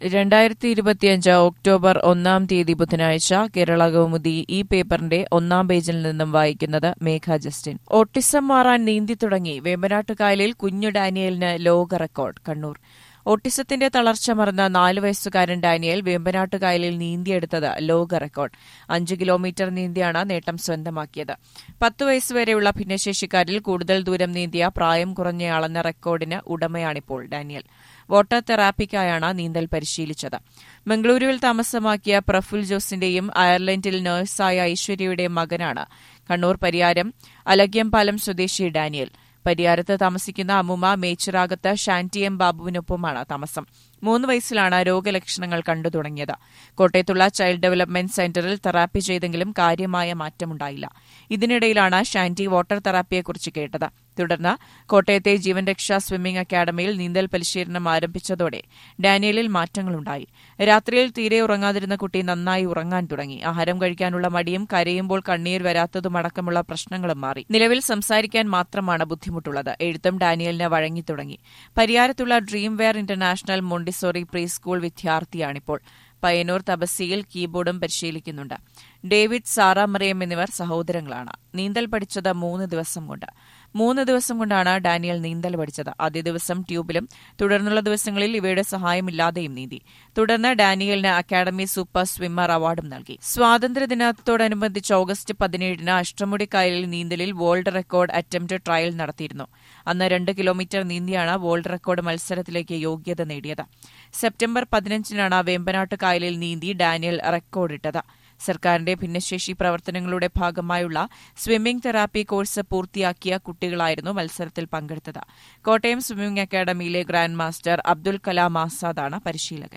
രണ്ടായിരത്തി ഇരുപത്തിയഞ്ച് ഒക്ടോബർ ഒന്നാം തീയതി ബുധനാഴ്ച കേരള കൗമുദി ഈ പേപ്പറിന്റെ ഒന്നാം പേജിൽ നിന്നും വായിക്കുന്നത് മേഘ ജസ്റ്റിൻ ഓട്ടിസം മാറാൻ നീന്തി തുടങ്ങി വേമ്പനാട്ടുകായലിൽ കുഞ്ഞു ഡാനിയലിന് ലോക റെക്കോർഡ് കണ്ണൂർ ഓട്ടിസത്തിന്റെ തളർച്ച മറന്ന നാല് വയസ്സുകാരൻ ഡാനിയൽ വേമ്പനാട്ടുകായലിൽ നീന്തിയെടുത്തത് ലോക റെക്കോർഡ് അഞ്ച് കിലോമീറ്റർ നീന്തിയാണ് നേട്ടം സ്വന്തമാക്കിയത് പത്ത് വയസ്സുവരെയുള്ള ഭിന്നശേഷിക്കാരിൽ കൂടുതൽ ദൂരം നീന്തിയ പ്രായം കുറഞ്ഞയാളെന്ന റെക്കോർഡിന് ഉടമയാണിപ്പോൾ ഡാനിയൽ വാട്ടർ തെറാപ്പിക്കായാണ് നീന്തൽ പരിശീലിച്ചത് മംഗളൂരുവിൽ താമസമാക്കിയ പ്രഫുൽ ജോസിന്റെയും അയർലൻഡിൽ നഴ്സായ ഐശ്വര്യയുടെയും മകനാണ് കണ്ണൂർ പരിയാരം അലഗ്യംപാലം സ്വദേശി ഡാനിയൽ പരിയാരത്ത് താമസിക്കുന്ന അമ്മുമ്മ മേച്ചിറാകത്ത് ഷാന്റി എം ബാബുവിനൊപ്പമാണ് താമസം മൂന്ന് വയസ്സിലാണ് രോഗലക്ഷണങ്ങൾ കണ്ടു തുടങ്ങിയത് കോട്ടയത്തുള്ള ചൈൽഡ് ഡെവലപ്മെന്റ് സെന്ററിൽ തെറാപ്പി ചെയ്തെങ്കിലും കാര്യമായ മാറ്റമുണ്ടായില്ല ഇതിനിടയിലാണ് ഷാന്റി വാട്ടർ തെറാപ്പിയെക്കുറിച്ച് കേട്ടത് തുടർന്ന് കോട്ടയത്തെ ജീവൻ രക്ഷാ സ്വിമ്മിംഗ് അക്കാദമിയിൽ നീന്തൽ പരിശീലനം ആരംഭിച്ചതോടെ ഡാനിയലിൽ മാറ്റങ്ങളുണ്ടായി രാത്രിയിൽ തീരെ ഉറങ്ങാതിരുന്ന കുട്ടി നന്നായി ഉറങ്ങാൻ തുടങ്ങി ആഹാരം കഴിക്കാനുള്ള മടിയും കരയുമ്പോൾ കണ്ണീർ വരാത്തതുമടക്കമുള്ള പ്രശ്നങ്ങളും മാറി നിലവിൽ സംസാരിക്കാൻ മാത്രമാണ് ബുദ്ധിമുട്ടുള്ളത് എഴുത്തും ഡാനിയലിന് വഴങ്ങി തുടങ്ങി പരിയാരത്തുള്ള dream wear international Montessori preschool വിദ്യാർത്ഥിയാണിപ്പോൾ പയ്യന്നൂർ തപസ്സിയിൽ കീബോർഡും പരിശീലിക്കുന്നുണ്ട് ഡേവിഡ് സാറ മറിയം എന്നിവർ സഹോദരങ്ങളാണ് നീന്തൽ പഠിച്ചത് മൂന്ന് ദിവസം കൊണ്ട് മൂന്ന് ദിവസം കൊണ്ടാണ് ഡാനിയൽ നീന്തൽ പഠിച്ചത് ആദ്യ ദിവസം ട്യൂബിലും തുടർന്നുള്ള ദിവസങ്ങളിൽ ഇവയുടെ സഹായമില്ലാതെയും നീന്തി തുടർന്ന് ഡാനിയലിന് അക്കാദമി സൂപ്പർ സ്വിമ്മർ അവാർഡും നൽകി സ്വാതന്ത്ര്യദിനത്തോടനുബന്ധിച്ച് ഓഗസ്റ്റ് പതിനേഴിന് അഷ്ടമുടിക്കായലിൽ നീന്തലിൽ വേൾഡ് റെക്കോർഡ് അറ്റംപ്റ്റ് ട്രയൽ നടത്തിയിരുന്നു അന്ന് രണ്ട് കിലോമീറ്റർ നീന്തിയാണ് വേൾഡ് റെക്കോർഡ് മത്സരത്തിലേക്ക് യോഗ്യത നേടിയത് സെപ്റ്റംബർ പതിനഞ്ചിനാണ് വേമ്പനാട്ട് കായലിൽ നീന്തി ഡാനിയൽ റെക്കോർഡിട്ടത് സർക്കാരിന്റെ ഭിന്നശേഷി പ്രവർത്തനങ്ങളുടെ ഭാഗമായുള്ള സ്വിമ്മിംഗ് തെറാപ്പി കോഴ്സ് പൂർത്തിയാക്കിയ കുട്ടികളായിരുന്നു മത്സരത്തിൽ പങ്കെടുത്തത് കോട്ടയം സ്വിമ്മിംഗ് അക്കാദമിയിലെ ഗ്രാൻഡ് മാസ്റ്റർ അബ്ദുൽ കലാം ആസാദാണ് പരിശീലകൻ